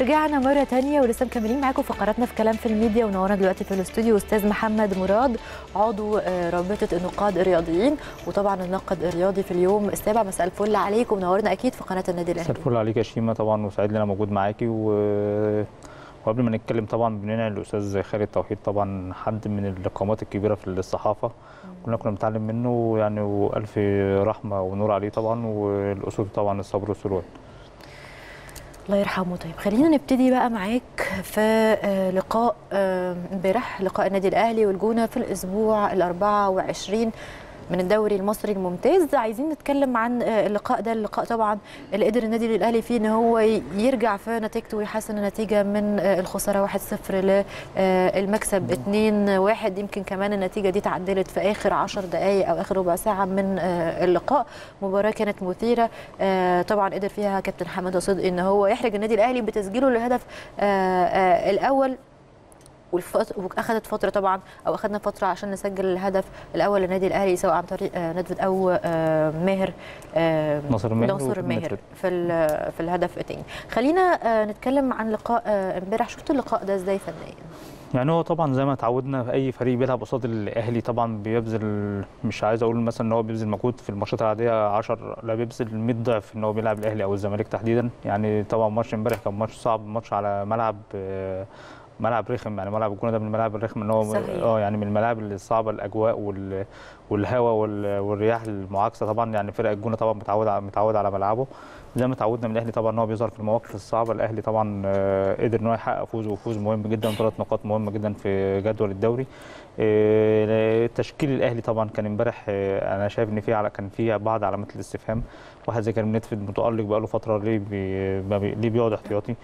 رجعنا مرة تانية ولسه مكملين معاكم فقراتنا في كلام في الميديا ونورنا دلوقتي في الاستوديو أستاذ محمد مراد عضو آه، رابطة النقاد الرياضيين وطبعا الناقد الرياضي في اليوم السابع مساء الفل عليك ونورنا أكيد في قناة النادي مساء الأهلي الفل عليك يا شيماء طبعا وسعيد ان انا موجود معاكي و... وقبل ما نتكلم طبعا بننعي الاستاذ خالد توحيد طبعا حد من القامات الكبيره في الصحافه كلنا كنا بنتعلم منه يعني والف رحمه ونور عليه طبعا والاسود طبعا الصبر والسلوان الله يرحمه طيب خلينا نبتدي بقى معاك في آه، لقاء آه، امبارح لقاء النادي الأهلي والجونة في الأسبوع ال 24 من الدوري المصري الممتاز عايزين نتكلم عن آه، اللقاء ده اللقاء طبعا اللي قدر النادي الاهلي فيه ان هو ي- يرجع في نتيجته ويحسن النتيجه من آه، الخساره 1-0 للمكسب 2-1 يمكن كمان النتيجه دي تعدلت في اخر 10 دقائق او اخر ربع ساعه من آه، اللقاء مباراه كانت مثيره آه، طبعا قدر فيها كابتن حماده صدقي ان هو يحرج النادي الاهلي بتسجيله للهدف آه، آه، الاول والفت- واخدت فتره طبعا او اخدنا فتره عشان نسجل الهدف الاول للنادي الاهلي سواء عن طريق آه، ندفد او آه، ماهر آه، ناصر ماهر ناصر وندفد. ماهر في ال- في الهدف الثاني خلينا آه، نتكلم عن لقاء آه، امبارح شفت اللقاء ده ازاي فنيا يعني هو طبعا زي ما اتعودنا في اي فريق بيلعب قصاد الاهلي طبعا بيبذل مش عايز اقول مثلا ان هو بيبذل مجهود في الماتشات العاديه 10 لا بيبذل 100 ضعف ان هو بيلعب الاهلي او الزمالك تحديدا يعني طبعا ماتش امبارح كان ماتش صعب ماتش على ملعب آه، ملعب رخم يعني ملعب الجونه ده من الملاعب الرخم ان هو صحيح. اه يعني من الملاعب الصعبه الاجواء وال والهواء وال- والرياح المعاكسه طبعا يعني فرق الجونه طبعا متعود على متعود على ملعبه زي ما اتعودنا من الاهلي طبعا ان هو بيظهر في المواقف الصعبه الاهلي طبعا آه، قدر ان هو يحقق فوز وفوز مهم جدا ثلاث نقاط مهمه جدا في جدول الدوري آه، تشكيل الاهلي طبعا كان امبارح آه، انا شايف ان في على كان في بعض علامات الاستفهام واحد زي كريم نتفد متالق بقاله فتره ليه بي ما بي ليه بيقعد احتياطي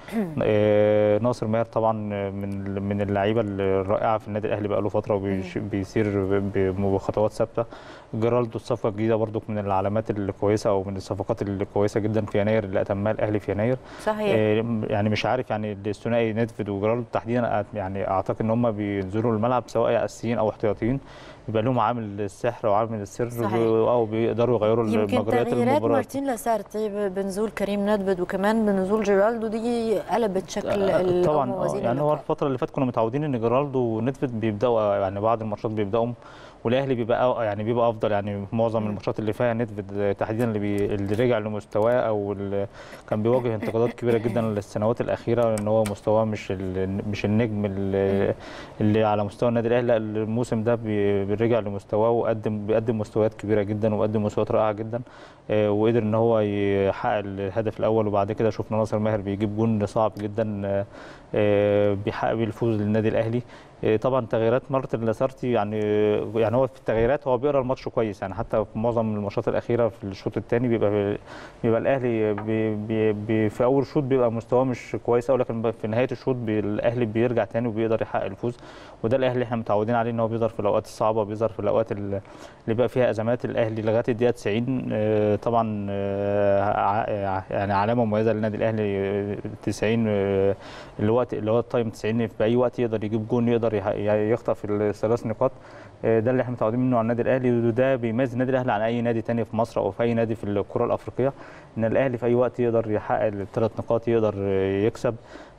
آه، ناصر ماهر طبعا من من اللعيبه الرائعه في النادي الاهلي بقاله فتره وبيش- بيسير ب- بخطوات ثابته جيرالدو الصفقه الجديده برضو من العلامات الكويسه او من الصفقات الكويسه جدا في يناير اللي اتمها الاهلي في يناير صحيح آه، يعني مش عارف يعني الثنائي ندفد وجرالدو تحديدا أت- يعني اعتقد ان هم بينزلوا الملعب سواء اساسيين او احتياطيين بيبقى لهم عامل السحر وعامل السر صحيح. او بيقدروا يغيروا يمكن مجريات تغييرات المباراه مارتين لاسارتي ب- بنزول كريم ندفد وكمان بنزول جيرالدو دي قلبت شكل آه، ال- أو طبعا آه، موازين يعني هو اللقاء. الفتره اللي فاتت كنا متعودين ان جيرالدو ونتفد بيبداوا يعني بعض الماتشات بيبداوا والاهلي بيبقى أ- يعني بيبقى افضل يعني معظم الماتشات اللي فيها نتفد تحديدا اللي, بي اللي رجع لمستواه او اللي كان بيواجه انتقادات كبيره جدا للسنوات الاخيره ان هو مستواه مش ال- مش النجم اللي, اللي على مستوى النادي الاهلي لا الموسم ده بي- بيرجع لمستواه وقدم بيقدم مستويات كبيره جدا وقدم مستويات رائعه جدا آه، وقدر ان هو يحقق الهدف الاول وبعد كده شفنا ناصر ماهر بيجيب جون صعب جدا آه، آه، بيحقق بيه الفوز للنادي الاهلي آه، طبعا تغييرات مارتن لاسارتي يعني يعني هو في التغييرات هو بيقرا الماتش كويس يعني حتى في معظم الماتشات الاخيره في الشوط الثاني بيبقى بيبقى الاهلي بي بي بي في اول شوط بيبقى مستواه مش كويس قوي لكن في نهايه الشوط بي الاهلي بيرجع تاني وبيقدر يحقق الفوز وده الاهلي اللي احنا متعودين عليه ان هو بيظهر في الاوقات الصعبه بيظهر في الاوقات اللي بيبقى فيها ازمات الاهلي لغايه الدقيقه 90 آه، طبعا آه، ع- يعني علامه مميزه للنادي الاهلي آه، 90 آه، الوقت اللي هو التايم 90 في اي وقت يقدر يجيب جون يقدر يح- يخطف الثلاث نقاط آه، ده اللي احنا متعودين منه على النادي الاهلي وده بيميز النادي الاهلي عن اي نادي تاني في مصر او في اي نادي في الكره الافريقيه ان الاهلي في اي وقت يقدر يحقق الثلاث نقاط يقدر آه، يكسب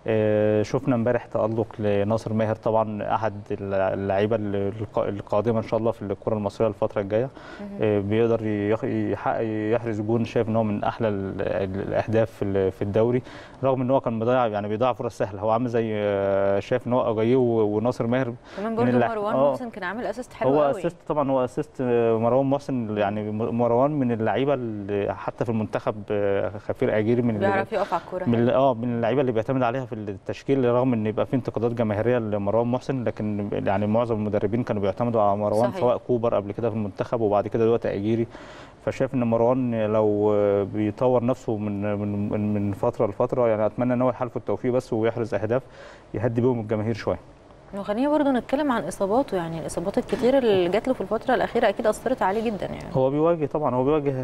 آه، شفنا امبارح تألق لناصر ماهر طبعا احد اللعيبه الق- القادمه ان شاء الله في الكره المصريه الفتره الجايه آه، بيقدر يخ- يحقق يحرز جون شايف ان هو من احلى ال- ال- الاهداف في ال- في الدوري رغم ان هو كان بيضيع يعني بيضيع فرص سهله هو عامل زي آه، شايف ان هو اجاييه و- وناصر ماهر كمان من برضه اللح- مروان آه. محسن كان عامل اسيست حلو هو قوي اسيست طبعا هو اسيست مروان محسن يعني مروان من اللعيبه اللي حتى في المنتخب آه، خفير اجيري من اللي- بيعرف يقف على الكوره من حلو. ال- اه من اللعيبه اللي بيعتمد عليها في التشكيل رغم ان يبقى في انتقادات جماهيريه لمروان محسن لكن يعني معظم المدربين كانوا بيعتمدوا على مروان صحيح. سواء كوبر قبل كده في المنتخب وبعد كده دلوقتي اجيري فشايف ان مروان لو بيطور نفسه من من من- من فتره لفتره يعني اتمنى ان هو يحالفه التوفيق بس ويحرز اهداف يهدي بيهم الجماهير شويه وخلينا برضه نتكلم عن اصاباته يعني الاصابات الكتير اللي جات له في الفتره الاخيره اكيد اثرت عليه جدا يعني هو بيواجه طبعا هو بيواجه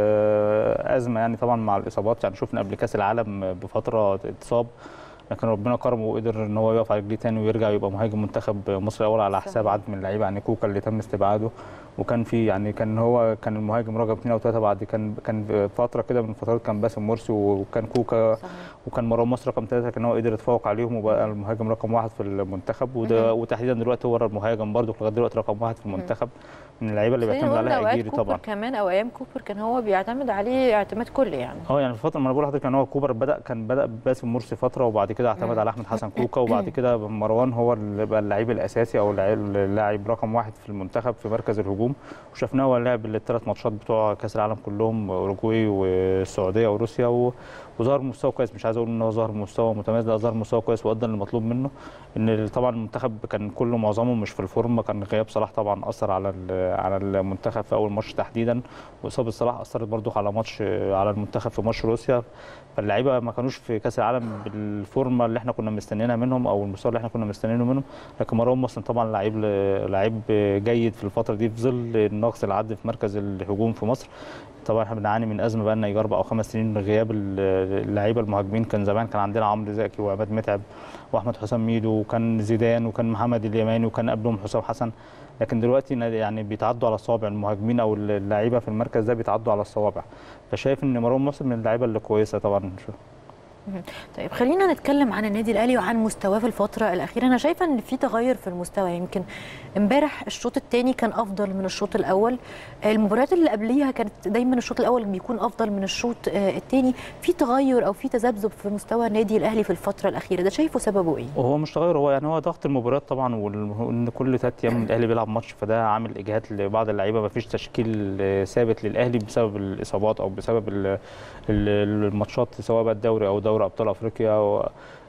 آه، ازمه يعني طبعا مع الاصابات يعني شفنا قبل كاس العالم بفتره اتصاب لكن ربنا كرمه وقدر ان هو يقف على رجليه تاني ويرجع يبقى مهاجم منتخب مصر الاول على حساب صحيح. عدد من اللعيبه يعني كوكا اللي تم استبعاده وكان في يعني كان هو كان المهاجم رجب اثنين او ثلاثه بعد كان كان فتره كده من فترات كان باسم مرسي وكان كوكا صحيح. وكان مروان مصر رقم ثلاثه كان هو قدر يتفوق عليهم وبقى المهاجم رقم واحد في المنتخب وده وتحديدا دلوقتي هو المهاجم برضه لغايه دلوقتي رقم واحد في المنتخب من اللعيبه اللي خلينا بيعتمد نقول عليها أوقات اجيري كوبر طبعا كمان او ايام كوبر كان هو بيعتمد عليه اعتماد كلي يعني اه يعني في فتره ما انا بقول لحضرتك كان هو كوبر بدا كان بدا باسم مرسي فتره وبعد كده اعتمد على احمد حسن كوكا وبعد كده مروان هو اللي بقى اللعيب الاساسي او اللعيب- اللاعب رقم واحد في المنتخب في مركز الهجوم وشفناه هو لعب الثلاث ماتشات بتوع كاس العالم كلهم اوروجواي والسعوديه وروسيا و- وظهر مستوى كويس مش عايز اقول ان هو ظهر مستوى متميز لا ظهر مستوى كويس وادى المطلوب منه ان طبعا المنتخب كان كله معظمه مش في الفورمه كان غياب صلاح طبعا اثر على ال- على المنتخب في اول ماتش تحديدا واصابه صلاح اثرت برضو على ماتش على المنتخب في ماتش روسيا فاللعيبه ما كانوش في كاس العالم بالفورمه اللي احنا كنا مستنيينها منهم او المستوى اللي احنا كنا مستنيينه منهم لكن مروان محسن طبعا لعيب لعيب جيد في الفتره دي في ظل النقص اللي عدى في مركز الهجوم في مصر طبعا احنا بنعاني من ازمه بقى لنا يجي اربع او خمس سنين غياب ال- اللعيبه المهاجمين كان زمان كان عندنا عمرو زكي وعماد متعب واحمد حسام ميدو وكان زيدان وكان محمد اليماني وكان قبلهم حسام حسن لكن دلوقتي نا- يعني بيتعدوا على الصوابع المهاجمين او اللعيبه في المركز ده بيتعدوا على الصوابع فشايف ان مروان محسن من اللعيبه اللي كويسه طبعا طيب خلينا نتكلم عن النادي الاهلي وعن مستواه في الفتره الاخيره انا شايفه ان في تغير في المستوى يمكن امبارح الشوط الثاني كان افضل من الشوط الاول المباريات اللي قبليها كانت دايما الشوط الاول بيكون افضل من الشوط الثاني في تغير او في تذبذب في مستوى النادي الاهلي في الفتره الاخيره ده شايفه سببه ايه وهو مش تغير هو يعني هو ضغط المباريات طبعا وان كل ثلاث ايام الاهلي بيلعب ماتش فده عامل اجهاد لبعض اللعيبه ما فيش تشكيل آه، ثابت للاهلي بسبب الاصابات او بسبب ال- ال- الماتشات سواء بقى الدوري او دوري ابطال افريقيا و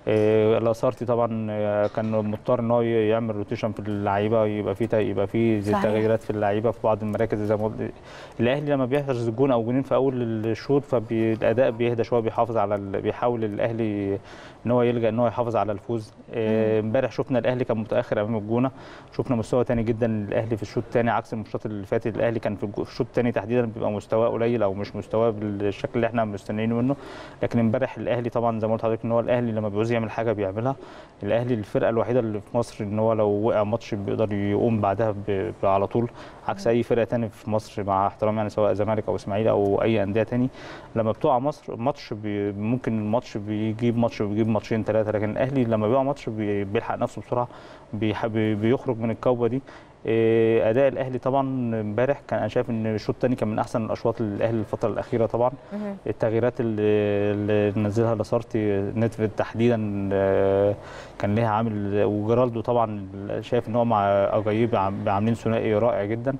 آه، لاسارتي طبعا آه، كان مضطر ان هو يعمل روتيشن في اللعيبه يبقى في يبقى في زي صحيح. تغييرات في اللعيبه في بعض المراكز زي ما قلت الاهلي لما بيحرز جون او جونين في اول الشوط فالاداء بيهدى شويه بيحافظ على ال- بيحاول الاهلي ان هو يلجا ان هو يحافظ على الفوز آه، امبارح شفنا الاهلي كان متاخر امام الجونه شفنا مستوى تاني جدا للاهلي في الشوط الثاني عكس الماتشات اللي فاتت الاهلي كان في الجو- في الشوط الثاني تحديدا بيبقى مستواه قليل او مش مستواه بالشكل اللي احنا مستنيينه منه لكن امبارح الاهلي طبعا زي ما قلت لحضرتك ان هو الاهلي لما بيعوز يعمل حاجه بيعملها الاهلي الفرقه الوحيده اللي في مصر ان هو لو وقع ماتش بيقدر يقوم بعدها ب- ب- على طول عكس اي فرقه تاني في مصر مع احترامي يعني سواء زمالك او اسماعيلي او اي انديه تاني لما بتقع مصر ماتش بي ممكن الماتش بيجيب ماتش بيجيب ماتشين ثلاثه لكن الاهلي لما بيقع ماتش بي- بيلحق نفسه بسرعه بيح- بي- بيخرج من الكوبه دي إيه، اداء الاهلي طبعا امبارح كان انا شايف ان الشوط الثاني كان من احسن الاشواط للاهلي الفتره الاخيره طبعا التغييرات اللي, اللي نزلها لاسارتي نتفيد تحديدا آه، كان ليها عامل وجرالدو طبعا شايف ان هو مع اجايب عام- عاملين ثنائي رائع جدا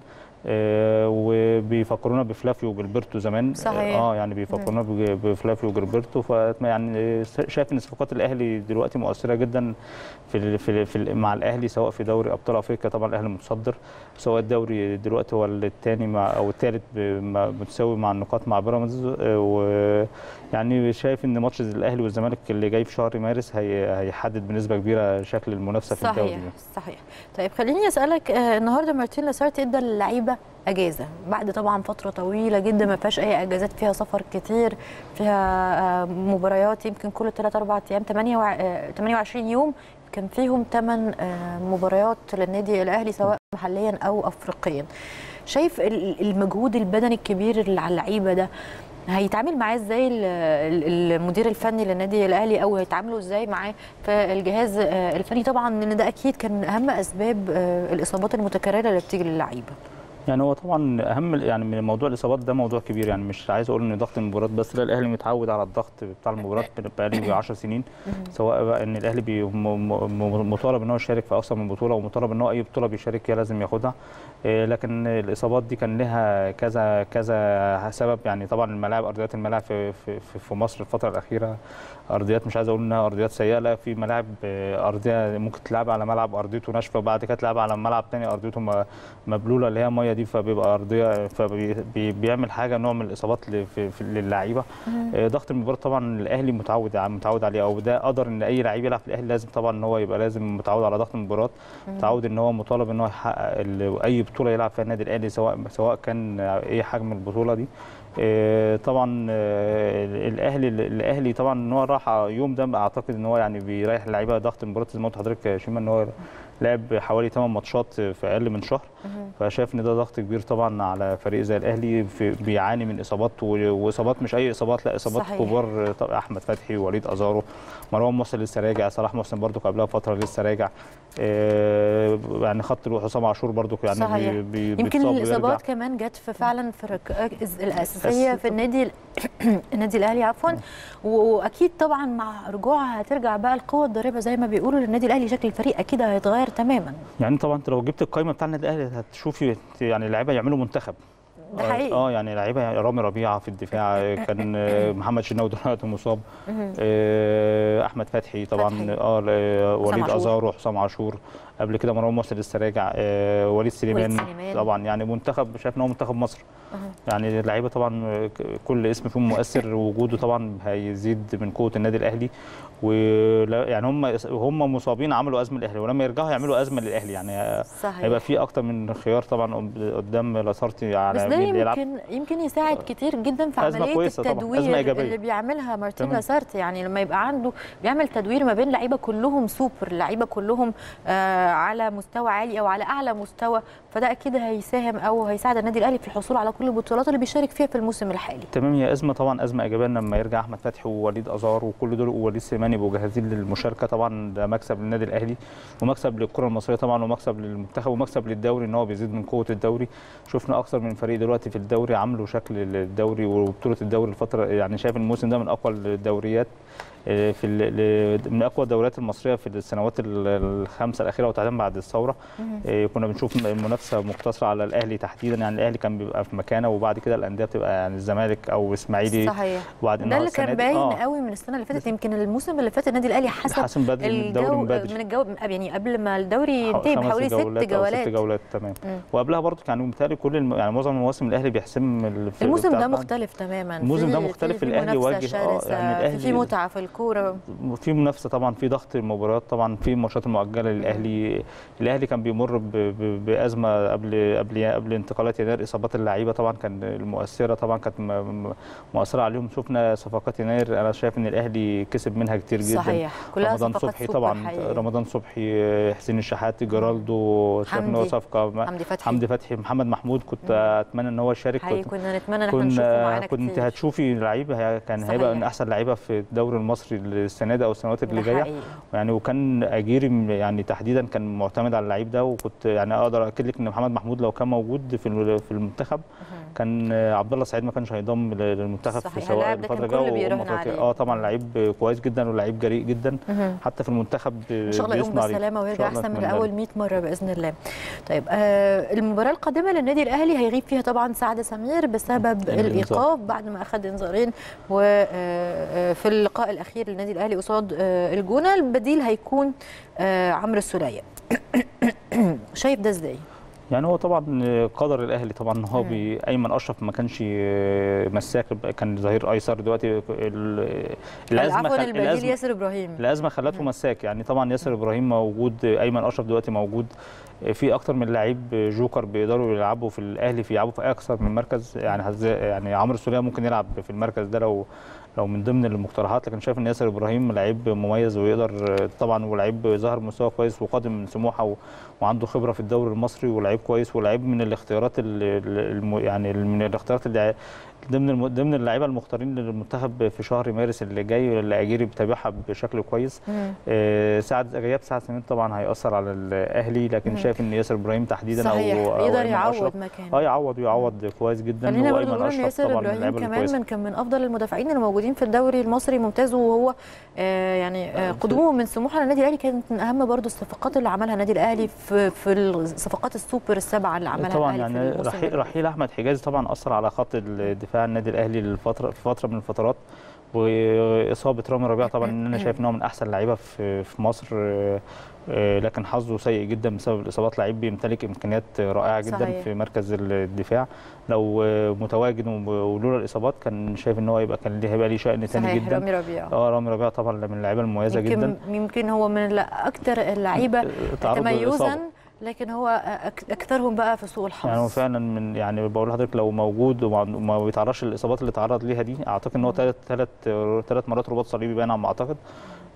آه، وبيفكرونا بفلافيو وجilberto زمان صحيح. اه يعني بيفكرونا بج- بفلافيو وجilberto ف يعني شايف ان صفقات الاهلي دلوقتي مؤثره جدا في ال في, ال في ال مع الاهلي سواء في دوري ابطال افريقيا طبعا الاهلي متصدر سواء الدوري دلوقتي هو الثاني مع او الثالث متساوي مع النقاط مع بيراميدز آه، ويعني شايف ان ماتش الاهلي والزمالك اللي جاي في شهر مارس هي هيحدد بنسبه كبيره شكل المنافسه في الدوري صحيح صحيح طيب خليني اسالك آه، النهارده مارتين لاسارتي ادى اللعيبه اجازه بعد طبعا فتره طويله جدا ما فيهاش اي اجازات فيها سفر كتير فيها آه، مباريات يمكن كل 3 4 ايام 28 يوم كان فيهم 8 مباريات للنادي الاهلي سواء محليا او افريقيا شايف ال- المجهود البدني الكبير اللي على اللعيبه ده هيتعامل معاه ازاي ال- ال- المدير الفني للنادي الاهلي او هيتعاملوا ازاي معاه في الجهاز آه، الفني طبعا ان ده اكيد كان من اهم اسباب آه، الاصابات المتكرره اللي بتيجي للعيبه يعني هو طبعا اهم يعني من موضوع الاصابات ده موضوع كبير يعني مش عايز اقول ان ضغط المباريات بس لا الاهلي متعود على الضغط بتاع المباريات بقاله 10 سنين سواء بقى ان الاهلي بي م- م- مطالب ان هو يشارك في اكثر من بطوله ومطالب ان هو اي بطوله بيشارك فيها لازم ياخدها إيه، لكن الاصابات دي كان لها كذا كذا سبب يعني طبعا الملاعب ارضيات الملاعب في في في- في مصر الفتره الاخيره ارضيات مش عايز اقول انها ارضيات سيئه لا في ملاعب آه، ارضيه ممكن تلعب على ملعب ارضيته ناشفه وبعد كده تلعب على ملعب تاني ارضيته م- مبلوله اللي هي ميه دي فبيبقى ارضيه فبيعمل حاجه نوع من الاصابات ل- في- في- للعيبه آه، ضغط المباراه طبعا الاهلي متعود متعود عليه او ده قدر ان اي لعيب يلعب في الاهلي لازم طبعا ان هو يبقى لازم متعود على ضغط المباراه متعود ان هو مطالب ان هو يحقق ال- اي بطوله يلعب فيها النادي الاهلي سواء سواء كان ايه حجم البطوله دي آه، طبعا آه، الاهلي الاهلي طبعا ان هو راح يوم ده اعتقد ان هو يعني بيريح اللعيبه ضغط المباراه زي ما قلت لحضرتك يا شيماء ان هو لعب حوالي 8 ماتشات في اقل من شهر فشايف ان ده ضغط كبير طبعا على فريق زي الاهلي في بيعاني من اصابات و- واصابات مش اي اصابات لا اصابات صحيح. كبار طب احمد فتحي ووليد ازارو مروان محسن لسه راجع صلاح محسن برضو قبلها فتره لسه راجع آه، يعني خط الوحيد حسام عاشور برضو يعني صحيح. بي- بي- يمكن بيتصاب ويرجع. الاصابات كمان جت في فعلا في الركائز الاساسيه بس في النادي ال- النادي الاهلي عفوا واكيد طبعا مع رجوعها هترجع بقى القوه الضاربه زي ما بيقولوا للنادي الاهلي شكل الفريق اكيد هيتغير تماما يعني طبعا انت لو جبت القائمه بتاع النادي الاهلي هتشوفي يعني لعيبه يعملوا منتخب ده حقيقي. اه يعني لعيبه رامي ربيعه في الدفاع كان آه، محمد شناوي دلوقتي مصاب آه، احمد فتحي طبعا فتحي. اه ل- وليد عاشور. ازارو حسام عاشور قبل كده مروان محسن لسه راجع آه، وليد سليمان سليمان. طبعا يعني منتخب شايف ان هو منتخب مصر يعني اللعيبه طبعا آه، ك- كل اسم فيهم مؤثر وجوده طبعا هيزيد من قوه النادي الاهلي ولا يعني هم هم مصابين عملوا ازمه الاهلي ولما يرجعوا يعملوا ازمه للاهلي يعني صحيح هيبقى في اكتر من خيار طبعا قدام لاسارتي على بس ده مين يلعب يمكن يمكن يساعد كتير جدا في أزمة عمليه كويسة طبعاً، أزمة التدوير إيجابية. اللي بيعملها مارتين تمام. لاسارت يعني لما يبقى عنده بيعمل تدوير ما بين لعيبه كلهم سوبر لعيبه كلهم آه على مستوى عالي او على اعلى مستوى فده اكيد هيساهم او هيساعد النادي الاهلي في الحصول على كل البطولات اللي بيشارك فيها في الموسم الحالي تمام هي ازمه طبعا ازمه ايجابيه لما يرجع احمد فتحي ووليد ازار وكل دول ووليد سليمان يبقوا جاهزين للمشاركه طبعا ده مكسب للنادي الاهلي ومكسب للكره المصريه طبعا ومكسب للمنتخب ومكسب للدوري ان هو بيزيد من قوه الدوري شفنا اكثر من فريق دلوقتي في الدوري عملوا شكل الدوري وبطوله الدوري الفتره يعني شايف الموسم ده من اقوى الدوريات آه، في ال- ل- من اقوى الدوريات المصريه في السنوات ال- الخمسه الاخيره وتحديدا بعد الثوره آه، كنا بنشوف المنافسه مقتصره على الاهلي تحديدا يعني الاهلي كان بيبقى في مكانه وبعد كده الانديه بتبقى يعني الزمالك او اسماعيلي صحيح وبعد ده إنه اللي السنة كان دي- باين آه، قوي من السنه اللي فاتت يمكن الموسم اللي فات النادي الاهلي حسب حسن بدري من الدوري الجو من بدري من الجو يعني قبل ما الدوري ينتهي خمس بحوالي ست جولات أو جولات ست جولات تمام مم. وقبلها برضو كان بالتالي كل الم... يعني معظم المواسم الاهلي بيحسم الفرق الموسم بتاع- ده مختلف تماما الموسم ده في- مختلف، في الأهلي منافسة واجه- آه، شرسة، يعني في- في الأهلي- متعه في الكوره في منافسه طبعا في ضغط المباريات طبعا في الماتشات المؤجله للاهلي الاهلي كان بيمر ب... ب... بازمه قبل قبل قبل انتقالات يناير اصابات اللعيبه طبعا كان المؤثره طبعا كانت م... م- مؤثره عليهم شفنا صفقات يناير انا شايف ان الاهلي كسب منها كتير جدا صحيح كلها رمضان صفقات صبحي سوبر طبعا حقيقية. رمضان صبحي حسين الشحات جرالدو شايف ان هو حمدي. صفقه حمدي فتحي حمدي فتحي محمد محمود كنت اتمنى ان هو يشارك حقيقي كنت كنا نتمنى ان احنا نشوفه كنا معانا كنت كتير هتشوفي لعيب هي- كان هيبقى صحيح. من احسن لعيبه في الدوري المصري السنه دي او السنوات اللي ده جايه حقيقي. يعني وكان اجيري م- يعني تحديدا كان معتمد على اللعيب ده وكنت يعني اقدر اكد لك ان محمد محمود لو كان موجود في الم- في المنتخب كان عبد الله السعيد ما كانش هينضم ل- للمنتخب في صحيح، سواء اللاعب ده كان الفتره الجايه كل بيراهن وأمم أفريقيا. عليه. اه طبعا لعيب كويس جدا ولعيب جريء جدا مهم. حتى في المنتخب ان شاء الله يقوم بيصنع ليه. بالسلامه إن ويرجع شاء الله احسن من أتمنى الاول 100 مره باذن الله. طيب آه المباراه القادمه للنادي الاهلي هيغيب فيها طبعا سعد سمير بسبب الإنذار. الايقاف بعد ما اخذ انذارين وفي اللقاء الاخير للنادي الاهلي قصاد آه الجونه البديل هيكون آه عمرو السوليه. شايف ده ازاي؟ يعني هو طبعا قدر الاهلي طبعا ان هو بي- ايمن اشرف ما كانش مساك كان ظهير ايسر دلوقتي ال- الازمه عفوا خل- البديل الازمه ياسر ابراهيم الازمه خلته مساك يعني طبعا ياسر ابراهيم موجود ايمن اشرف دلوقتي موجود في اكتر من لعيب جوكر بيقدروا يلعبوا في الاهلي في يلعبوا في اكثر من مركز يعني هز- يعني عمرو السوليه ممكن يلعب في المركز ده لو لو من ضمن المقترحات لكن شايف ان ياسر ابراهيم لعيب مميز ويقدر طبعا ولعيب ظهر مستوى كويس وقادم من سموحه و- وعنده خبره في الدوري المصري ولعيب كويس ولعيب من الاختيارات ال- ال- الم يعني من الاختيارات اللي ضمن الم- ضمن اللعيبه المختارين للمنتخب في شهر مارس اللي جاي اللي اجيري بتابعها بشكل كويس مم. آه، سعد غياب سعد سمير طبعا هيأثر على الاهلي لكن مم. شايف ان ياسر ابراهيم تحديدا صحيح او أو يقدر أيمن يعوض أشرف مكانه اه يعوض ويعوض كويس جدا خلينا هو برضه ايمن نقول ان اشرف ياسر طبعا من ابراهيم اللعيبه كمان الكويسه من كان من افضل المدافعين اللي موجودين في الدوري المصري ممتاز وهو آه يعني آه قدومه من سموحه للنادي الاهلي كانت من اهم برضه الصفقات اللي عملها النادي الاهلي في في الصفقات السوبر السبعه اللي عملها طبعا الاهلي يعني في الموسم رحيل, ده. رحيل احمد حجازي طبعا اثر على خط الدفاع النادي الاهلي للفتره في فتره من الفترات واصابه رامي ربيعه طبعا ان انا شايف ان هو من احسن اللعيبه في في مصر آه، آه، لكن حظه سيء جدا بسبب الاصابات لعيب بيمتلك امكانيات رائعه جدا صحيح. في مركز الدفاع لو آه، متواجد ولولا الاصابات كان شايف ان هو يبقى كان ليه هيبقى ليه شأن ثاني صحيح جدا رامي ربيعه اه رامي ربيعه طبعا من اللعيبه المميزه يمكن جدا يمكن هو من لا- اكتر اللعيبه تعرض للإصابة. تميزا لكن هو أك- اكثرهم بقى في سوء الحظ يعني هو فعلا من يعني بقول لحضرتك لو موجود وما وما بيتعرضش للاصابات اللي تعرض ليها دي اعتقد ان هو ثلاث ثلاث ثلاث مرات رباط صليبي باين على ما اعتقد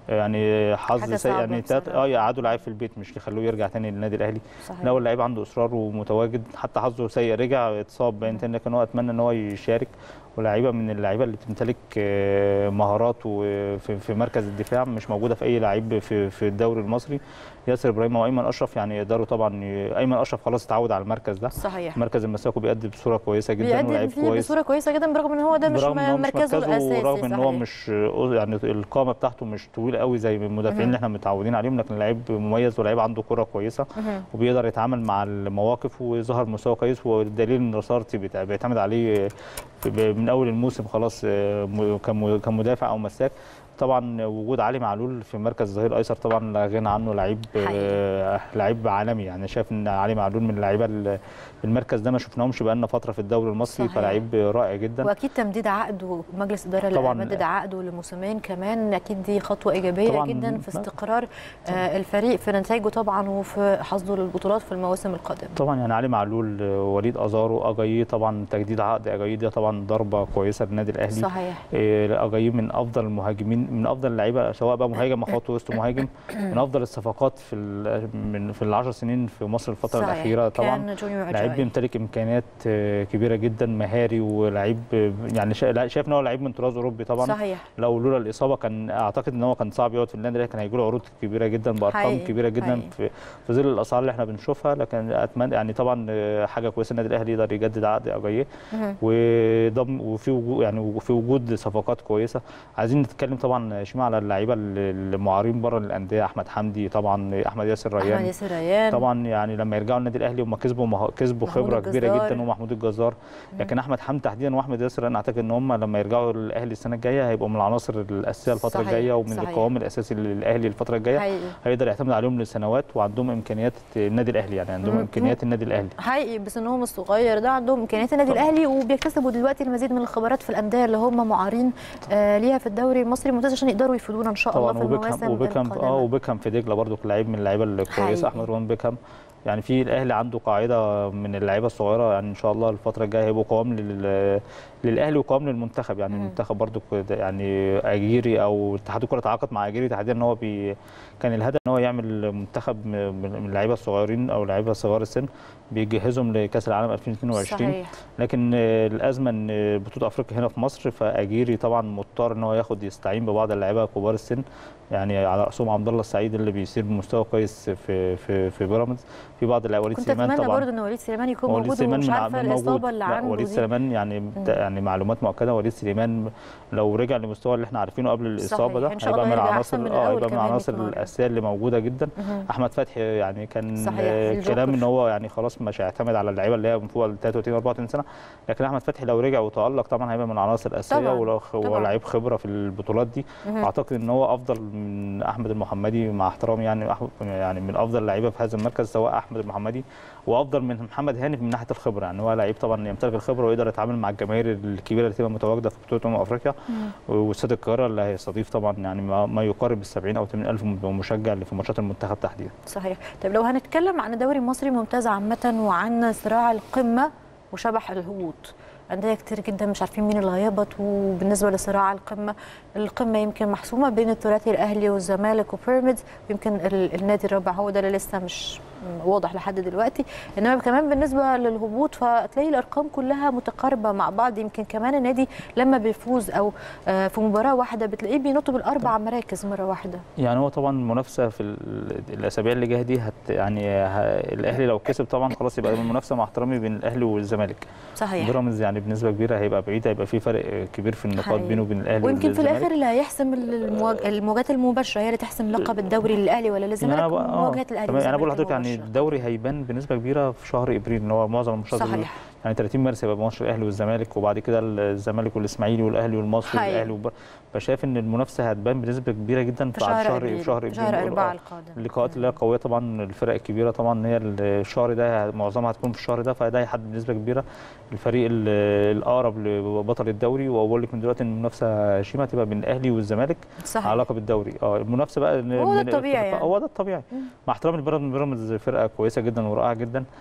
يعني حظ حاجة سيء صعبة يعني تلات بصراحة. اه يقعدوا لعيب في البيت مش يخلوه يرجع تاني للنادي الاهلي صحيح لا هو اللعيب عنده اصرار ومتواجد حتى حظه سيء رجع اتصاب باين تاني لكن هو اتمنى ان هو يشارك ولاعيبه من اللعيبه اللي بتمتلك آه، مهارات وفي في مركز الدفاع مش موجوده في اي لعيب في في الدوري المصري ياسر ابراهيم وايمن اشرف يعني يقدروا طبعا ي- ايمن اشرف خلاص اتعود على المركز ده صحيح مركز المساكو بيأدي بصوره كويسه جدا بيقدم ولاعيب فيه كويس بصوره كويسه جدا برغم ان هو ده مش برغم إن هو مش مركزه الاساسي ورغم ان هو صحيح. مش يعني القامه بتاعته مش طويله قوي زي المدافعين مهم. اللي احنا متعودين عليهم لكن لعيب مميز ولعيب عنده كره كويسه مهم. وبيقدر يتعامل مع المواقف وظهر مستوى كويس والدليل ان رصارتي بيت- بيعتمد عليه في- من اول الموسم خلاص آه، م- كم- كمدافع او مساك طبعا وجود علي معلول في مركز الظهير الايسر طبعا لا غنى عنه لعيب آه، لعيب عالمي يعني شايف ان علي معلول من اللعيبه ال- المركز ده ما شفناهمش بقالنا فتره في الدوري المصري صحيح. فلعيب رائع جدا واكيد تمديد عقده مجلس اداره اللي طبعاً. مدد عقده لموسمين كمان اكيد دي خطوه ايجابيه طبعاً. جدا في لا. استقرار آه الفريق في نتائجه طبعا وفي حصده للبطولات في المواسم القادمه طبعا يعني علي معلول آه، وليد ازارو اجاييه طبعا تجديد عقد اجاييه ده طبعا ضربه كويسه للنادي الاهلي صحيح إيه، اجاييه من افضل المهاجمين من افضل اللعيبه سواء بقى مهاجم او خط وسط مهاجم من افضل الصفقات في ال- من في العشر سنين في مصر الفتره صحيح. الاخيره طبعا كان جونيور لعيب أجاي. بيمتلك امكانيات آه، كبيره جدا مهاري ولعيب آه، يعني شا- لا، شايف ان هو لعيب من طراز اوروبي طبعا صحيح لو لولا الاصابه كان اعتقد ان هو كان صعب يقعد في النادي الاهلي كان هيجي له عروض كبيره جدا بارقام حقيقي، كبيره جدا حقيقي. في في ظل الاسعار اللي احنا بنشوفها لكن اتمنى يعني طبعا آه، حاجه كويسه النادي الاهلي يقدر يجدد عقد اجاييه مهم. وضم وفي وجود يعني وفي وجود صفقات كويسه عايزين نتكلم طبعا يا شيماء على اللعيبه المعارين بره الانديه احمد حمدي طبعا احمد ياسر احمد ريان ياسر ريان طبعا يعني لما يرجعوا النادي الاهلي هم كسبوا مه... كسبوا محمود خبره كبيره الجزار. جدا ومحمود الجزار لكن احمد حمدي تحديدا واحمد ياسر انا اعتقد ان هم لما يرجعوا الاهلي السنه الجايه هيبقوا من العناصر الاساسيه الفتره صحيح، الجايه ومن صحيح. القوام الاساسي للاهلي الفتره الجايه حقيقي هيقدر يعتمد عليهم لسنوات وعندهم امكانيات النادي الاهلي يعني عندهم مم. امكانيات النادي الاهلي حقيقي بسنهم الصغير ده عندهم امكانيات النادي طبعاً. الاهلي وبيكتسبوا دلوقتي المزيد من الخبرات في الانديه اللي هم معارين آه ليها في الدوري المصري الممتاز عشان يقدروا يفيدونا ان شاء الله طبعا في وبيكهام المواسم وبيكهام اه القادمه وبيكهام في دجله برضو لعيب من اللعيبه الكويسه حقيقي. احمد روان بيكهام يعني في الاهلي عنده قاعده من اللعيبه الصغيره يعني ان شاء الله الفتره الجايه هيبقوا قوام لل... للاهلي وقوام للمنتخب يعني مم. المنتخب برضو كده يعني اجيري او اتحاد الكره تعاقد مع اجيري تحديدا ان هو بي... كان الهدف ان هو يعمل منتخب من من اللعيبه الصغيرين او لعيبه صغار السن بيجهزهم لكاس العالم 2022 صحيح لكن آه، الازمه ان بطوله افريقيا هنا في مصر فاجيري طبعا مضطر ان هو ياخد يستعين ببعض اللعيبه كبار السن يعني على راسهم عبد الله السعيد اللي بيسير بمستوى كويس في في في بيراميدز في بعض اللعيبه وليد كنت سليمان اتمنى طبعا برضه ان وليد سليمان يكون وليد موجود سليمان ومش من عارفه موجود. الاصابه اللي لا، عنده وليد دي سليمان يعني يعني معلومات مؤكده وليد سليمان لو رجع للمستوى اللي احنا عارفينه قبل الاصابه صحيح. ده إن شاء هيبقى الله من يرجع العناصر أحسن من اه الأول هيبقى من كمان العناصر 100 مرة. الاساسيه اللي موجوده جدا مهم. احمد فتحي يعني كان صحيح، آه، الجوكر. كلام ان هو يعني خلاص مش هيعتمد على اللعيبه اللي هي من فوق ال 33 34 سنه لكن احمد فتحي لو رجع وتالق طبعا هيبقى من العناصر الاساسيه طبعاً، ولو طبعاً. هو لعيب خبره في البطولات دي مهم. اعتقد ان هو افضل من احمد المحمدي مع احترامي يعني أح- يعني من افضل اللعيبه في هذا المركز سواء احمد المحمدي وافضل من محمد هاني من ناحيه الخبره يعني هو لعيب طبعا يمتلك الخبره ويقدر يتعامل مع الجماهير الكبيره اللي تبقى متواجده في بطوله امم افريقيا واستاد القاهره اللي هيستضيف طبعا يعني ما ما يقارب ال 70 او 80 الف مشجع اللي في ماتشات المنتخب تحديدا صحيح طيب لو هنتكلم عن الدوري المصري الممتاز عامة وعن صراع القمة وشبح الهبوط أندية كتير جدا مش عارفين مين اللي هيهبط وبالنسبة لصراع القمة القمة يمكن محسومة بين الثلاثي الأهلي والزمالك وبيراميدز يمكن ال- النادي الرابع هو ده اللي لسه مش واضح لحد دلوقتي انما كمان بالنسبه للهبوط فتلاقي الارقام كلها متقاربه مع بعض يمكن كمان النادي لما بيفوز او آه، في مباراه واحده بتلاقيه بينط بالاربع مراكز مره واحده يعني هو طبعا المنافسه في ال- الاسابيع اللي جايه دي هت يعني ه- الاهلي لو كسب طبعا خلاص يبقى المنافسه مع احترامي بين الاهلي والزمالك صحيح بيراميدز يعني بنسبه كبيره هيبقى بعيد هيبقى في فرق كبير في النقاط حقيقي. بينه وبين الاهلي ويمكن في والزمالك. الاخر اللي هيحسم المواج- المواجهات المباشره هي اللي تحسم لقب الدوري للاهلي ولا للزمالك يعني أنا بقى- آه، مواجهه الاهلي تمام. انا بقول والزمالك لحضرتك يعني المباشرة. الدوري هيبان بنسبه كبيره في شهر ابريل ان هو معظم الماتشات ال- صحيح يعني 30 مارس هيبقى ماتش الاهلي والزمالك وبعد كده الزمالك والاسماعيلي والاهلي والمصري حقيقي. والاهلي وب... فشايف ان المنافسه هتبان بنسبه كبيره جدا في بعد شهر شهر ابريل في شهر في شهر بنقول اربعه آه. القادم اللقاءات اللي هي قويه طبعا الفرق الكبيره طبعا هي الشهر ده معظمها هتكون في الشهر ده فده هيحدد بنسبه كبيره الفريق ال- الاقرب لبطل الدوري واقول لك من دلوقتي ان المنافسه شيما هتبقى بين الاهلي والزمالك صحيح على لقب الدوري اه المنافسه بقى هو ده الطبيعي يعني. هو ده الطبيعي مم. مع احترامي لبيراميدز بيراميدز فرقه كويسه جدا ورائعه جدا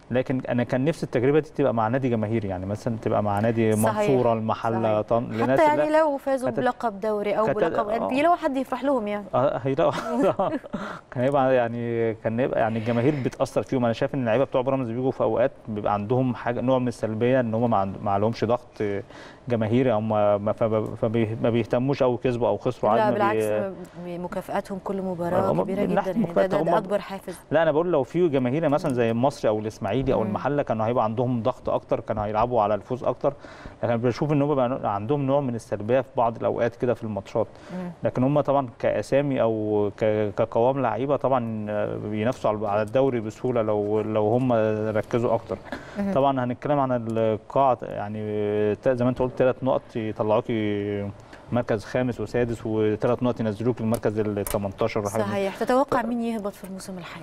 لكن انا كان نفسي التجربه دي تبقى مع نادي جماهيري يعني مثلا تبقى مع نادي صحيح. منصوره المحله صحيح. طن لناس حتى لا- يعني لو فازوا كانت- بلقب دوري او كانت- بلقب آه. يلاقوا حد يفرح لهم يعني اه هيلاقوا كان هيبقى يعني كان هيبقى يعني الجماهير بتاثر فيهم انا شايف ان اللعيبه بتوع بيراميدز بيجوا في اوقات بيبقى عندهم حاجه نوع من السلبيه ان هم ما عند- ما عليهمش ضغط جماهيري او ما ما- فب- فبي- ما بيهتموش او كسبوا او خسروا لا عادي ما بي- بالعكس م- مكافآتهم كل مباراه هم كبيره من جدا ناحية يعني ده, مكافآت ده, ده هم- اكبر حافز لا انا بقول لو في جماهير مثلا زي المصري او الاسماعيلي او مم. المحله كانوا هيبقى عندهم ضغط اكتر كانوا هيلعبوا على الفوز اكتر لكن بشوف ان هم بقى عندهم نوع من السلبيه في بعض الاوقات كده في الماتشات مم. لكن هم طبعا كاسامي او ك- كقوام لعيبه طبعا بينافسوا على- على الدوري بسهوله لو لو هم ركزوا اكتر مم. طبعا هنتكلم عن القاعه يعني تا- زي ما انت قلت ثلاث نقط يطلعوكي مركز خامس وسادس وثلاث نقط ينزلوك المركز ال 18 وحاجة صحيح تتوقع مين يهبط في الموسم الحالي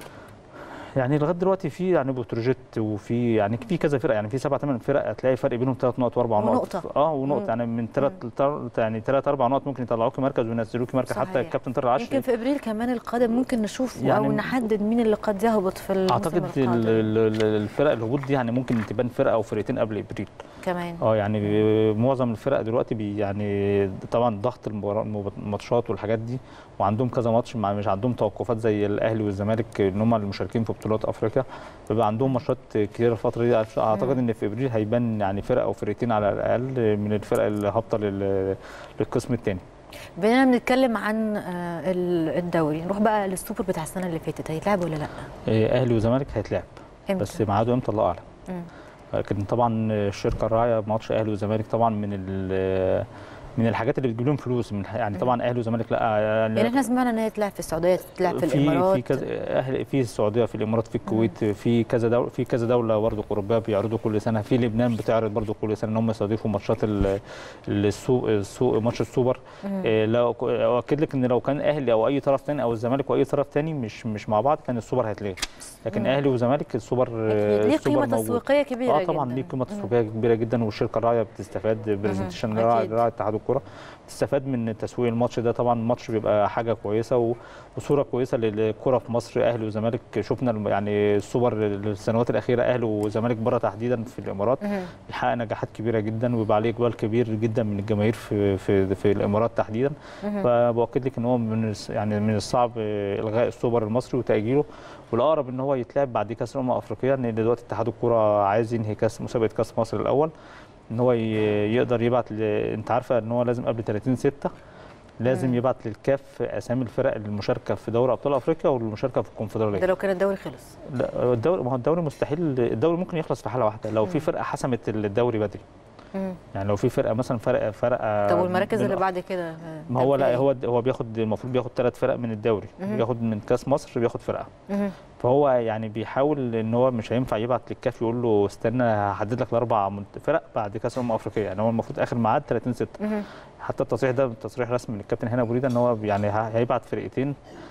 يعني لغايه دلوقتي في يعني بتروجيت وفي يعني في كذا فرقه يعني في سبع ثمان فرق هتلاقي فرق بينهم ثلاث نقط واربع نقط ونقطة. اه ونقطه مم. يعني من ثلاث يعني ثلاث اربع نقط ممكن يطلعوكي مركز وينزلوكي مركز حتى صحيح. الكابتن طارق يمكن عشري في ابريل كمان القادم ممكن نشوف يعني او نحدد مين اللي قد يهبط في الموسم اعتقد القادم ال- ال- ال- الفرق الهبوط دي يعني ممكن تبان فرقه او فرقتين قبل ابريل كمان اه يعني بي- معظم الفرق دلوقتي بي يعني طبعا ضغط المبارا- الماتشات والحاجات دي وعندهم كذا ماتش مع- مش عندهم توقفات زي الاهلي والزمالك ان هم المشاركين في بطولات افريقيا بيبقى عندهم ماتشات كتير الفتره دي اعتقد ان في ابريل هيبان يعني فرقه او فرقتين على الاقل من الفرق اللي هابطه لل- للقسم الثاني بينا بنتكلم عن آه، ال- الدوري نروح بقى للسوبر بتاع السنه اللي فاتت هيتلعب ولا لا اهلي وزمالك هيتلعب امتى بس ميعاده امتى الله اعلم مم. لكن طبعا الشركه الراعيه ماتش اهلي وزمالك طبعا من ال- من الحاجات اللي بتجيب لهم فلوس من يعني طبعا اهلي وزمالك لا يعني يعني احنا سمعنا ان هي تلعب في السعوديه تلعب في, في الامارات في كذا اهل في السعوديه في الامارات في الكويت في كذا دوله في كذا دوله برضه اوروبيه بيعرضوا كل سنه في لبنان بتعرض برضه كل سنه ان هم يستضيفوا ماتشات ال- السوق السوق ماتش السوبر مم. إيه، لو اؤكد لك ان لو كان اهلي او اي طرف ثاني او الزمالك واي طرف ثاني مش مش مع بعض كان السوبر هيتلغي لكن مم. اهلي وزمالك السوبر أكيد. ليه السوبر قيمه موجود. تسويقيه كبيره اه طبعا جدا ليه قيمه مم. تسويقيه كبيره جدا والشركه الراعيه بتستفاد برزنتيشن أكيد. راعي اتحاد الكوره بتستفاد من تسويق الماتش ده طبعا الماتش بيبقى حاجه كويسه و- وصوره كويسه للكره في مصر اهلي وزمالك شفنا الم- يعني السوبر السنوات الاخيره اهلي وزمالك بره تحديدا في الامارات مم. بيحقق نجاحات كبيره جدا ويبقى عليه اقبال كبير جدا من الجماهير في في في الامارات تحديدا مم. فباكد لك ان هو من الس- يعني من الصعب آه، الغاء السوبر المصري وتاجيله والاقرب ان هو يتلعب بعد كاس الامم الافريقيه لان دلوقتي اتحاد الكوره عايز ينهي كاس مسابقه كاس مصر الاول ان هو ي- يقدر يبعت ل... انت عارفه ان هو لازم قبل 30 6 لازم مم. يبعت للكاف اسامي الفرق المشاركه في دوري ابطال افريقيا والمشاركه في ده الكونفدراليه لو كان الدوري خلص لا الدوري ما هو الدوري مستحيل الدوري ممكن يخلص في حاله واحده لو في مم. فرقه حسمت الدوري بدري مم. يعني لو في فرقه مثلا فرقه فرقه طب والمراكز من- اللي بعد كده آه، ما هو ده لا إيه؟ هو هو بياخد المفروض بياخد ثلاث فرق من الدوري مهم. بياخد من كاس مصر بياخد فرقه مم. فهو يعني بيحاول ان هو مش هينفع يبعت للكاف يقول له استنى هحدد لك الاربع منت- فرق بعد كاس الامم الافريقيه يعني هو المفروض اخر ميعاد 30 6 مم. حتى التصريح ده تصريح رسمي للكابتن هنا بريده ان هو يعني ه- هيبعت فرقتين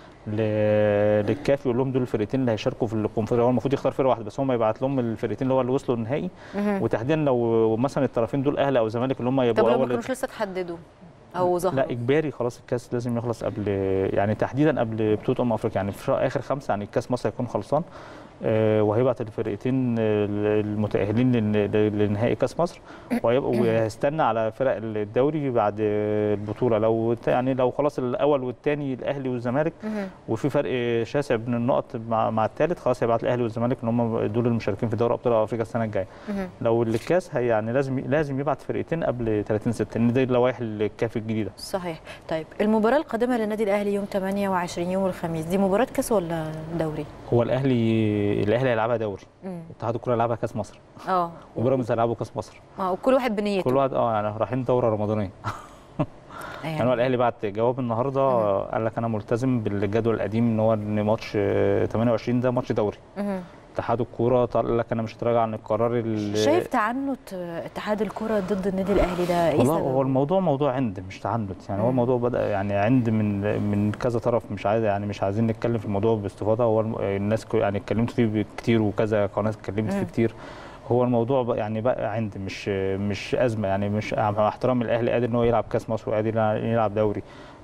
ل- للكاف يقول لهم دول الفرقتين اللي هيشاركوا في الكونفدراليه هو المفروض يختار فرقه واحده بس هم يبعت لهم الفرقتين اللي هو اللي وصلوا النهائي مم. وتحديدا لو مثلا الطرفين دول اهلي او زمالك اللي هم طب يبقوا لو ما اول كانوش لسه تحددوا او ظهروا لا اجباري خلاص الكاس لازم يخلص قبل يعني تحديدا قبل بطوله امم افريقيا يعني في اخر خمسه يعني الكاس مصر هيكون خلصان آه، وهيبعت الفرقتين آه، المتاهلين لن- لنهائي كاس مصر وهيبقوا وهيستنى على فرق الدوري بعد البطوله لو يعني لو خلاص الاول والثاني الاهلي والزمالك مم. وفي فرق شاسع بين النقط مع, مع الثالث خلاص هيبعت الاهلي والزمالك ان هم دول المشاركين في دوري ابطال افريقيا السنه الجايه مم. لو الكاس هي يعني لازم لازم يبعت فرقتين قبل 30 6 ان دي اللوائح الكاف الجديده صحيح طيب المباراة القادمة للنادي الأهلي يوم 28 يوم الخميس دي مباراة كاس ولا دوري؟ هو الاهلي الاهلي هيلعبها دوري مم. اتحاد الكره هيلعبها كاس مصر اه وبيراميدز هيلعبوا كاس مصر اه وكل واحد بنيته كل واحد اه يعني رايحين دوره رمضانيه يعني هو الاهلي بعت جواب النهارده قال لك انا ملتزم بالجدول القديم ان هو ان ماتش آه، 28 ده ماتش دوري مم. اتحاد الكوره قال لك انا مش هتراجع عن القرار اللي شايف تعنت اتحاد الكرة ضد النادي الأهلي ده ايه والله سببه؟ هو الموضوع موضوع عند مش تعنت يعني هو مم. الموضوع بدا يعني عند من من كذا طرف مش عايز يعني مش عايزين نتكلم في الموضوع باستفاضه هو الم- الناس كو- يعني اتكلمت فيه كتير وكذا قناه اتكلمت فيه مم. كتير هو الموضوع بقى يعني بقى عند مش مش ازمه يعني مش مع احترام الاهلي قادر ان هو يلعب كاس مصر وقادر يلعب دوري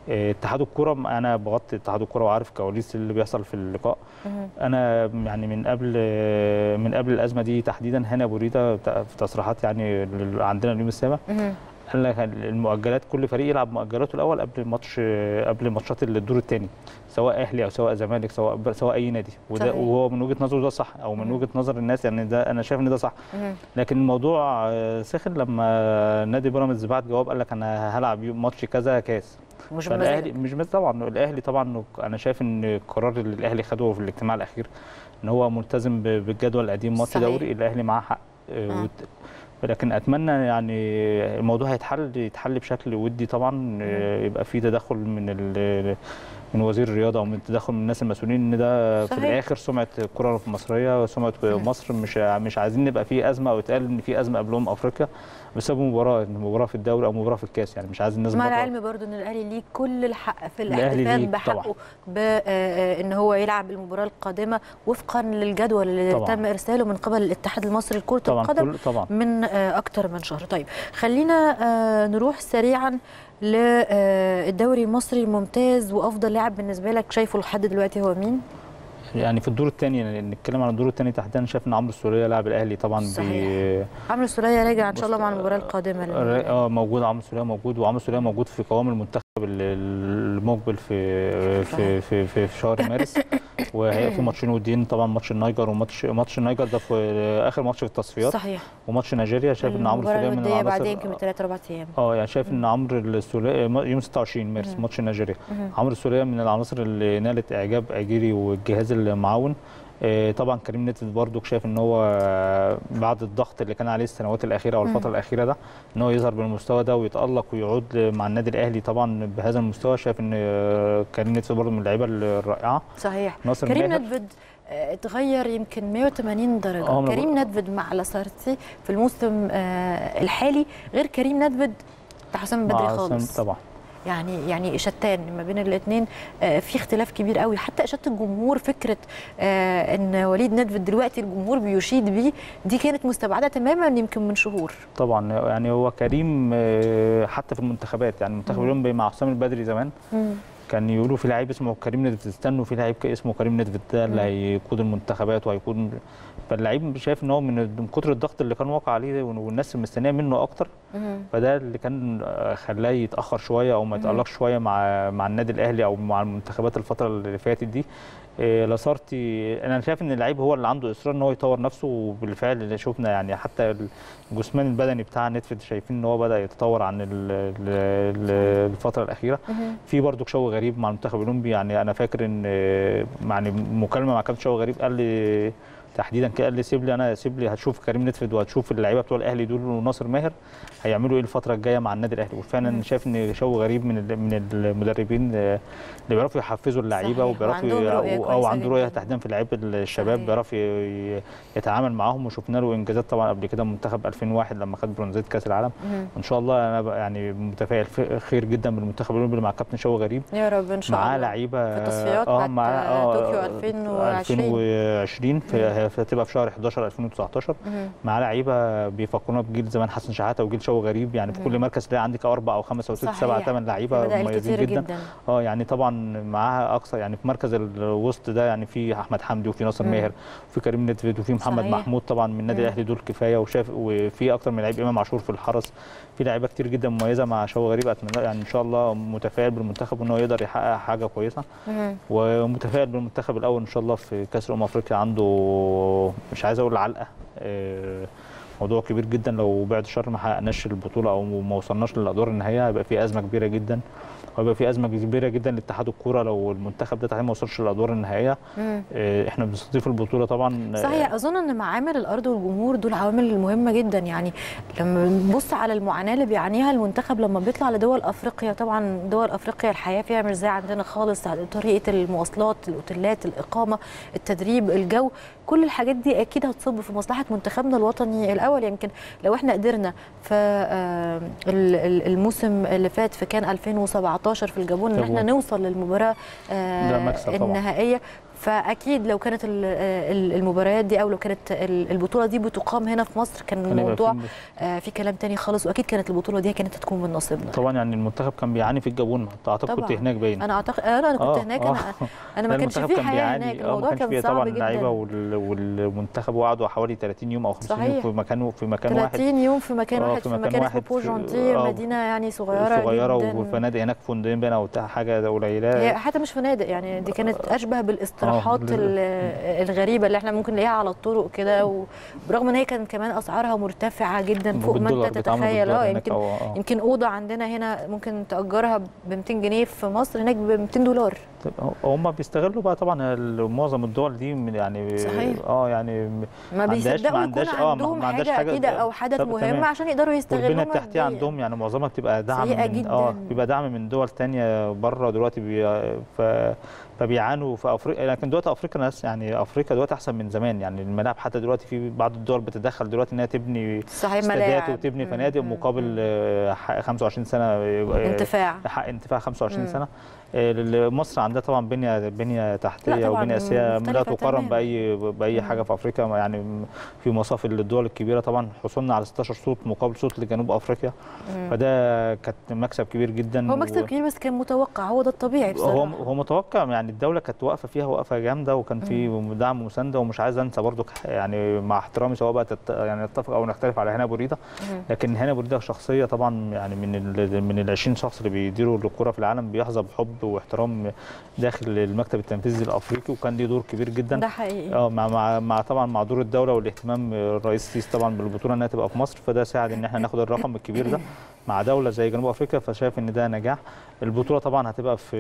آه، اتحاد الكوره انا بغطي اتحاد الكوره وعارف كواليس اللي بيحصل في اللقاء مهم. انا يعني من قبل آه، من قبل الازمه دي تحديدا هنا بوريدا في تصريحات يعني اللي عندنا اليوم السابع مهم. قال لك المؤجلات كل فريق يلعب مؤجلاته الاول قبل ماتش قبل ماتشات الدور الثاني سواء اهلي او سواء زمالك سواء سواء اي نادي وده صحيح. وهو من وجهه نظره ده صح او من مم. وجهه نظر الناس يعني ده انا شايف ان ده صح مهم. لكن الموضوع آه، سخن لما نادي بيراميدز بعت جواب قال لك انا هلعب يوم ماتش كذا كاس مش فالاهلي بمزاجك. مش بس طبعا الاهلي طبعا انا شايف ان القرار اللي الاهلي خده في الاجتماع الاخير ان هو ملتزم ب- بالجدول القديم ماتش صحيح. دوري الاهلي معاه حق آه، آه. وت- لكن اتمنى يعني الموضوع هيتحل يتحل بشكل ودي طبعا آه، يبقى في تدخل من ال- من وزير الرياضه او من تدخل من الناس المسؤولين ان ده في صحيح. الاخر سمعه الكره المصريه وسمعه مم. مصر مش مش عايزين نبقى في ازمه او يتقال ان في ازمه قبلهم افريقيا بسبب مباراه مباراه في الدوري او مباراه في الكاس يعني مش عايز الناس مع بره- العلم برضو ان الاهلي ليه كل الحق في الأهلي الاحتفال ليه بحقه طبعاً. بان هو يلعب المباراه القادمه وفقا للجدول اللي طبعاً. تم ارساله من قبل الاتحاد المصري لكره طبعا القدم كل طبعا من آه، اكتر من شهر طيب خلينا آه، نروح سريعا للدوري المصري الممتاز وافضل لاعب بالنسبه لك شايفه لحد دلوقتي هو مين يعني في الدور الثاني نتكلم عن الدور الثاني تحديدا شايف ان عمرو السوليه لاعب الاهلي طبعا صحيح. عمرو السوليه راجع ان شاء الله مع المباراه القادمه لل- اه موجود عمرو السوليه موجود وعمرو السوليه موجود في قوام المنتخب ال- المقبل في في في, في, في شهر مارس وهيبقى في ماتشين ودين طبعا ماتش النيجر وماتش ماتش النيجر ده في اخر ماتش في التصفيات صحيح وماتش نيجيريا شايف ان عمرو المباراه السوليه من الوديه بعد العناصر يمكن من 3 4 ايام اه يعني شايف ان عمرو السوليه يوم 26 مارس مم. ماتش نيجيريا مهم. عمرو السوليه من العناصر اللي نالت اعجاب اجيري والجهاز المعاون آه، طبعا كريم نتفت برضو شايف ان هو آه، بعد الضغط اللي كان عليه السنوات الاخيره او الفتره مم. الاخيره ده ان هو يظهر بالمستوى ده ويتالق ويعود مع النادي الاهلي طبعا بهذا المستوى شايف ان آه، كريم نتفت برضو من اللعيبه الرائعه صحيح ناصر كريم ماهر. ندفد آه، اتغير يمكن 180 درجه آه، أنا كريم ندفد مع لاسارتي في الموسم آه، الحالي غير كريم ندفد بتاع حسام بدري مع خالص سام- طبعا يعني يعني شتان ما بين الاثنين في اختلاف كبير قوي حتى اشاده الجمهور فكره آه، ان وليد ندفد دلوقتي الجمهور بيشيد بيه دي كانت مستبعده تماما يمكن من شهور طبعا يعني هو كريم آه، حتى في المنتخبات يعني المنتخب مم. الاولمبي مع حسام البدري زمان كان يقولوا في لعيب اسمه كريم ندفد استنوا في لعيب اسمه كريم ندفد ده اللي مم. هيقود المنتخبات وهيكون فاللعيب شايف ان هو من من كتر الضغط اللي كان واقع عليه والناس مستنيه منه اكتر مم. فده اللي كان آه، خلاه يتاخر شويه او ما مم. يتالقش شويه مع مع النادي الاهلي او مع المنتخبات الفتره اللي فاتت دي إيه لاسارتي انا شايف ان اللعيب هو اللي عنده اصرار ان هو يطور نفسه وبالفعل اللي شفنا يعني حتى الجسمان البدني بتاع نتفد شايفين ان هو بدا يتطور عن ال- ال- ال- الفتره الاخيره مم. في برضه شوقي غريب مع المنتخب الاولمبي يعني انا فاكر ان آه، يعني مكالمه مع كابتن شوقي غريب قال لي تحديدا كده قال لي سيب لي انا سيب لي هتشوف كريم نتفد وهتشوف اللعيبه بتوع الاهلي دول وناصر ماهر هيعملوا ايه الفتره الجايه مع النادي الاهلي وفعلا مم. شايف ان شوقي غريب من ال- من المدربين آه، اللي بيعرفوا يحفزوا اللعيبه صحيح، وبيعرفوا وعندهم ي- رؤية او كويسة عنده رؤيه جداً. تحديدا في لعيبه الشباب صحيح. بيعرف ي- ي- يتعامل معاهم وشفنا له انجازات طبعا قبل كده منتخب 2001 لما خد برونزيه كاس العالم مم. وان شاء الله انا بقى يعني متفائل في- خير جدا بالمنتخب الاولمبي مع كابتن شوقي غريب يا رب ان شاء معاه الله لعيبه في التصفيات اه بتاعت مع طوكيو 2020. 2020 في هتبقى في شهر 11 2019 مم. معاه لعيبه بيفكرونا بجيل زمان حسن شحاته وجيل شوقي غريب يعني في مم. كل مركز تلاقي عندك اربع او خمس او ست سبع صحيح. ثمان لعيبه بدائل مميزين كتير جدا جدا اه يعني طبعا معاها اقصى يعني في مركز الوسط ده يعني في احمد حمدي وفي ناصر مم. ماهر وفي كريم ندفد وفي محمد صحيح. محمود طبعا من النادي مم. الاهلي دول كفايه وشاف وفي اكتر من لعيب امام عاشور في الحرس في لعيبه كتير جدا مميزه مع شوقي غريب اتمنى يعني ان شاء الله متفائل بالمنتخب ان هو يقدر يحقق حاجه كويسه مم. ومتفائل بالمنتخب الاول ان شاء الله في كاس امم افريقيا عنده مش عايز اقول علقه آه، موضوع كبير جدا لو بعد الشر ما حققناش البطوله او ما وصلناش للادوار النهائيه هيبقى في ازمه كبيره جدا وهيبقى في ازمه كبيره جدا لاتحاد الكوره لو المنتخب ده تحديدا ما وصلش للادوار النهائيه مم. آه، احنا بنستضيف البطوله طبعا آه، صحيح اظن ان معامل الارض والجمهور دول عوامل مهمه جدا يعني لما بنبص على المعاناه اللي بيعانيها المنتخب لما بيطلع لدول افريقيا طبعا دول افريقيا الحياه فيها مش زي عندنا خالص طريقه المواصلات الاوتيلات الاقامه التدريب الجو كل الحاجات دي اكيد هتصب في مصلحه منتخبنا الوطني الاول الاول يمكن لو احنا قدرنا في آه، ال- ال- الموسم اللي فات في كان 2017 في الجابون ان احنا جابون. نوصل للمباراه آه، ده مكسب طبعاً. النهائيه فاكيد لو كانت ال- ال- المباريات دي او لو كانت ال- البطوله دي بتقام هنا في مصر كان كان يبقى الموضوع في- آه، في كلام تاني خالص واكيد كانت البطوله دي كانت هتكون من نصيبنا طبعا يعني المنتخب كان بيعاني في الجابون اعتقد كنت طبعاً. هناك باين انا اعتقد انا انا كنت آه، هناك آه. انا انا ما لا، كانش المنتخب في حياه بيعاني. هناك آه، ما الموضوع كانش كان فيه صعب طبعا اللعيبه جدا وال- والمنتخب وقعدوا حوالي 30 يوم او 50 يوم صحيح. في مكان في مكان واحد 30 يوم في مكان آه، واحد في في مكان مكان اسمه واحد في- بوجونتي آه، مدينه يعني صغيره صغيره جدا وفنادق هناك فندقين باين او بتاع حاجه قليله هي حتى مش فنادق يعني دي كانت اشبه بالاستراحات آه، ال- الغريبه اللي احنا ممكن نلاقيها على الطرق كده وبرغم ان هي كانت كمان اسعارها مرتفعه جدا فوق ما بالدولار، انت بيتعاملوا تتخيل بالدولار اه هناك يمكن أو- آه. يمكن اوضه عندنا هنا ممكن تاجرها ب 200 جنيه في مصر هناك ب 200 دولار طب هم بيستغلوا بقى طبعا ال- معظم الدول دي من- يعني صحيح. اه يعني م- ما عندهاش- بيصدقوا ما يكون عندهاش- آه، ما- عندهم ما عندهاش حاجه حاجة- اكيد او حدث طب مهم تمام. عشان يقدروا يستغلوا والبنيه التحتيه مادياً. عندهم يعني معظمها بتبقى دعم سيئة من جداً. اه بيبقى دعم من دول تانية بره دلوقتي بي ف فبيعانوا في افريقيا لكن دلوقتي افريقيا ناس يعني افريقيا دلوقتي احسن من زمان يعني الملاعب حتى دلوقتي في بعض الدول بتتدخل دلوقتي انها تبني صحيح استادات ملاعب وتبني مم، فنادق مم، مقابل مم. آه، ح- 25 سنه آه، انتفاع حق انتفاع 25 مم. سنه آه، ل- مصر عندها طبعا بنيه بنيه تحتيه طبعاً وبنيه اساسيه لا مختلفة تقارن تماماً. باي باي مم. حاجه في افريقيا يعني م- في مصاف الدول الكبيره طبعا حصلنا على 16 صوت مقابل صوت لجنوب افريقيا مم. فده كانت مكسب كبير جدا هو مكسب و- كبير بس كان متوقع هو ده الطبيعي بصراحه هو هو متوقع يعني الدوله كانت واقفه فيها وقفه جامده وكان في دعم ومسانده ومش عايز انسى برضو يعني مع احترامي سواء بقى تت يعني نتفق او نختلف على هنا بوريده مم. لكن هنا بوريده شخصيه طبعا يعني من ال من ال 20 شخص اللي بيديروا الكوره في العالم بيحظى بحب واحترام داخل المكتب التنفيذي الافريقي وكان ليه دور كبير جدا ده حقيقي اه مع مع مع طبعا مع دور الدوله والاهتمام الرئيس السيسي طبعا بالبطوله انها تبقى في مصر فده ساعد ان احنا ناخد الرقم الكبير ده مع دوله زي جنوب افريقيا فشايف ان ده نجاح البطوله طبعا هتبقى في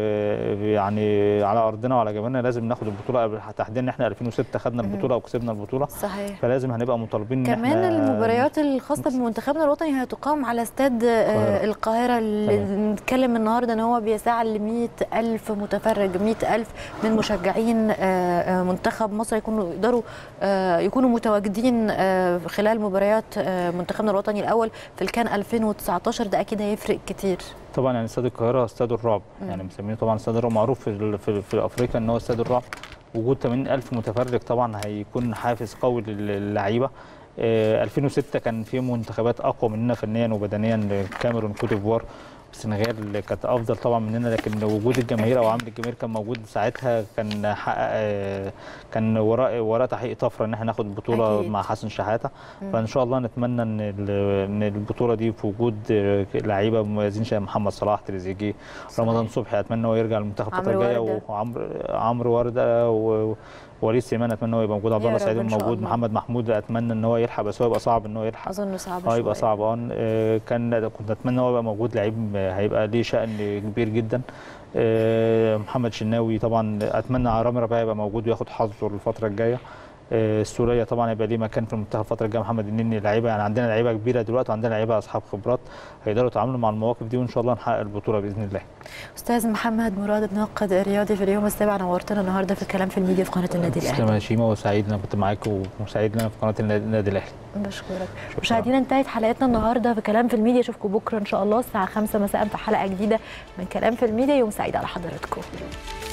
يعني على ارضنا وعلى جبهتنا لازم ناخد البطوله قبل- تحديدا ان احنا 2006 خدنا البطوله او كسبنا البطوله صحيح فلازم هنبقى مطالبين ان كمان احنا المباريات الخاصه بمنتخبنا الوطني هتقام على استاد آه، القاهرة. القاهره اللي تمام. نتكلم النهارده ان هو بيسعى ل 100 الف متفرج 100 الف من مشجعين آه، آه، منتخب مصر يكونوا يقدروا آه، يكونوا متواجدين آه، خلال مباريات آه، منتخبنا الوطني الاول في الكان 2019 ده اكيد هيفرق كتير طبعا يعني استاد القاهره استاد الرعب مم. يعني مسمينه طبعا استاد الرعب معروف في ال- في, في افريقيا ان هو استاد الرعب وجود 80000 متفرج طبعا هيكون حافز قوي للعيبه آه، 2006 كان في منتخبات اقوى مننا فنيا وبدنيا الكاميرون كوت ديفوار السنغال كانت افضل طبعا مننا لكن وجود الجماهير او عامل الجماهير كان موجود ساعتها كان حقق آه، كان وراء وراء تحقيق طفره ان احنا ناخد بطوله أكيد. مع حسن شحاته مم. فان شاء الله نتمنى ان ال- ان البطوله دي في وجود آه، لعيبه مميزين شبه محمد صلاح تريزيجيه رمضان صبحي اتمنى هو يرجع للمنتخب الفتره عمرو الجايه وردة. وعمرو عمرو ورده و- ووليد سليمان اتمنى هو يبقى موجود عبد يا الله رب سعيد إن شاء موجود الله. محمد محمود اتمنى ان هو يلحق بس هو يبقى صعب ان هو يلحق اظن صعب اه يبقى شوية. صعب اه آه، كان كنت اتمنى هو يبقى موجود لعيب آه، هيبقى ليه شأن كبير جدا آه، محمد شناوي طبعا اتمنى رامي ربيعه يبقى موجود وياخد حظه الفتره الجايه آه، السوريه طبعا هيبقى ليه مكان في المنتخب الفتره الجايه محمد النني لعيبه يعني عندنا لعيبه كبيره دلوقتي وعندنا لعيبه اصحاب خبرات هيقدروا يتعاملوا مع المواقف دي وان شاء الله نحقق البطوله باذن الله استاذ محمد مراد الناقد الرياضي في اليوم السابع نورتنا النهارده في كلام في الميديا في قناه النادي الاهلي تسلم يا شيماء وسعيد ان انا كنت معاك وسعيد ان انا في قناه النادي الاهلي بشكرك مشاهدينا انتهت حلقتنا النهارده في كلام في الميديا اشوفكم بكره ان شاء الله الساعه 5 مساء في حلقه جديده من كلام في الميديا يوم سعيد على حضراتكم